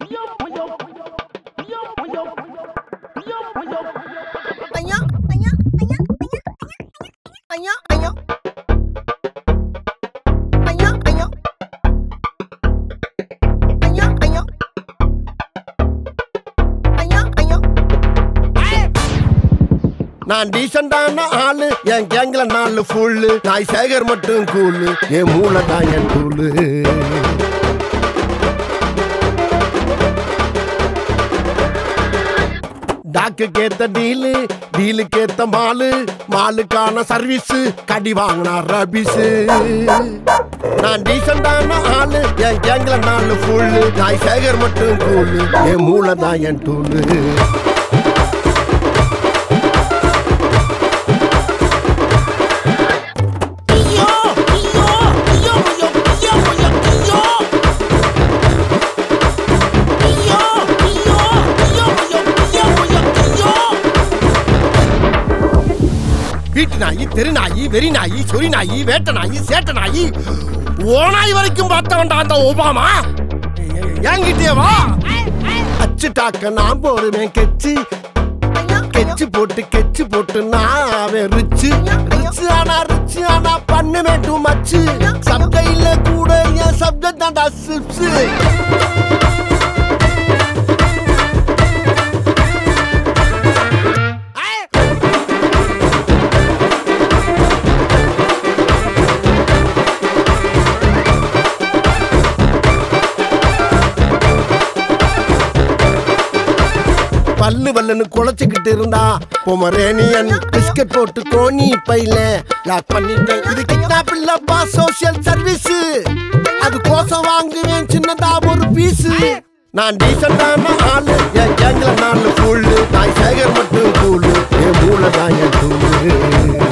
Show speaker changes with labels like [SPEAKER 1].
[SPEAKER 1] ஐயா ஐயா ஐயா ஐயா ஐயா ஐயா ஐயா ஐயா ஐயா ஐயா ஐயா
[SPEAKER 2] நான் டீசெண்டான ஆளு என் கேங்ல நாலு ஃபுல்லு நாய் சேகர் மட்டும் கூலு என் மூளை தான் என் டூலு டாக்கு கேத்த டீலு டீலுக்கு ஏத்த மாலு மாலுக்கான சர்வீஸ் கடி வாங்கினா ரபிஸு நான் டீசெண்டான ஆளு என் கேங்ல நாலு ஃபுல்லு நாய் சேகர் மட்டும் கூலு என் மூளை தான் என் டூலு வீட்டு நாயி தெரு நாயி வெறி நாயி சொறி நாயி வேட்ட நாயி சேட்ட நாயி ஓனாய் வரைக்கும் பார்த்தவன்டா அந்த ஒபாமா என்கிட்டயே வா அச்சு டாக்க நான் போடுவேன் கெச்சு கெச்சு போட்டு கெச்சு போட்டு நான் அவன் ரிச்சு ரிச்சு ஆனா ரிச்சு ஆனா பண்ணுவேன் டூ மச்சு சப்கையில கூட என் சப்ஜெக்ட் தான்டா சிப்ஸ் பல்லு வல்லன்னு குலைச்சுக்கிட்டு இருந்தா பொமரேனியன் பிஸ்கட் போட்டு கோணி பையில லாக் பண்ணிட்டேன் இது கிட்னாப் இல்லப்பா சோஷியல் சர்வீஸ் அது கோசம் வாங்குவேன் சின்னதா ஒரு பீஸ் நான் டீசெண்டான ஆளு என் கேங்ல நாலு ஃபுல்லு நான் சேகர் மட்டும் கூலு என் மூளை தான் என் டூலு